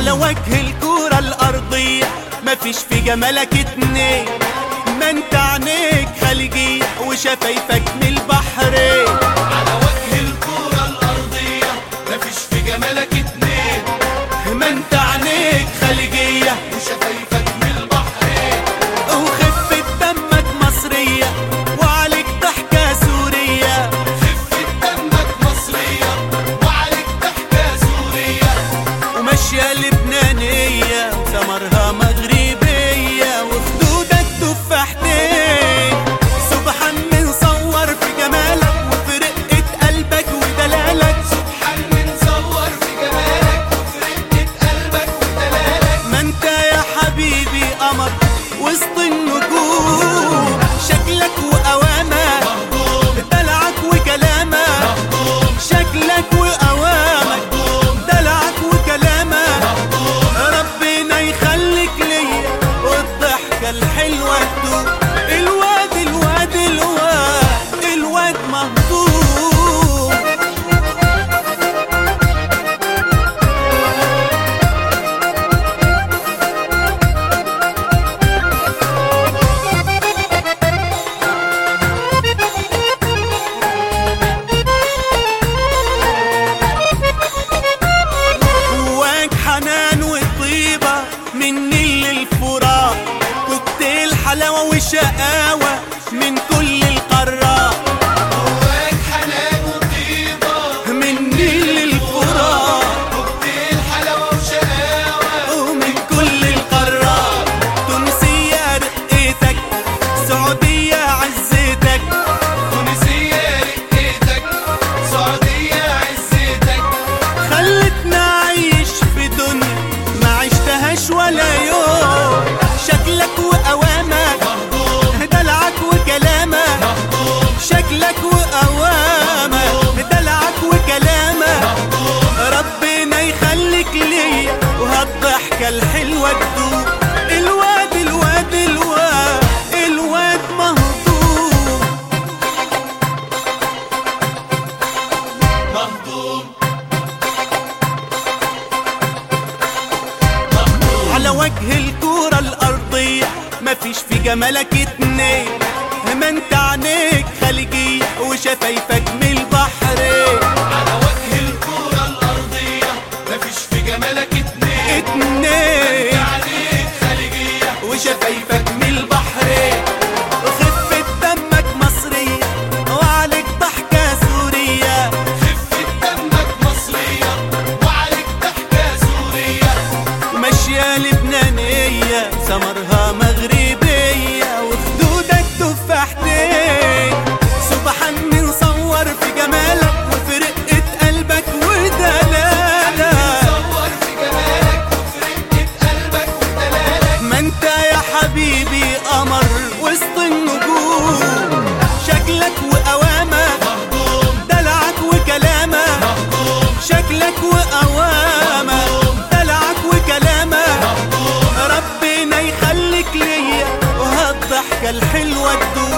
على وجه الكرة الأرضية مفيش في جمالك اتنين ما انت عينيك خليجية وشفايفك من البحرين على وجه الكرة الأرضية مفيش في جمالك اتنين ما انت عينيك خليجية وشفايفك من البحرين وخفة دمك مصرية وعليك ضحكة سورية خفة دمك مصرية وعليك ضحكة سورية وماشية لبنانية وثمرها مغربية وخدودك تفاحتين سبحان من صور في جمالك وفي رقة قلبك ودلالك سبحان من صور في جمالك وفي رقة قلبك ودلالك ما انت يا حبيبي قمر وسط النجوم شكلك وقوامك مهضوم دلعك وكلامك مهضوم شكلك وقوامك مهضوم دلعك وكلامك مهضوم ربنا يخليك ليا والضحكة الحلوة تدوم الواد الواد الواد الواد مهضوم جواك حنان وطيبة من نيل الفرات كوكتيل حلاوة وشقاوة من كل القارات جواك حنان وطيبة من نيل الفرات كوكتيل حلاوة وشقاوة ومن كل القارات تونسية رقيتك سعودية عزتك تونسية رقيتك سعودية عزتك خلتنا عايش في دنيا ما عشتهاش ولا يوم شكلك وقوامك مهضوم دلعك وكلامك مهضوم شكلك وقوامك دلعك وكلامك ربنا يخليك ليا وهالضحكة الحلوة تدوم الواد الواد الواد الواد مهضوم مهضوم على وجه الكرة الأرضية مفيش في جمالك اتنين ما انت عينيك خليجية وشفايفك من البحرين على وجه الكرة الأرضية مفيش في جمالك اتنين اتنين عليك خليجية وشفايفك من البحرين وخفة دمك مصرية وعليك ضحكة سورية خفة دمك مصرية وعليك ضحكة سورية ماشية لبنانية ثمرها مغربية وخدودك تفاحتين سبحان من صور في جمالك وفي رقة قلبك ودلالك صور في جمالك وفي رقة قلبك ودلالك ما انت يا حبيبي قمر وسط النجوم شكلك وقوامك مهضوم دلعك وكلامك مهضوم شكلك وقوامك دلعك وكلامك ربنا يخليك ليا وهالضحكة الحلوة تدوم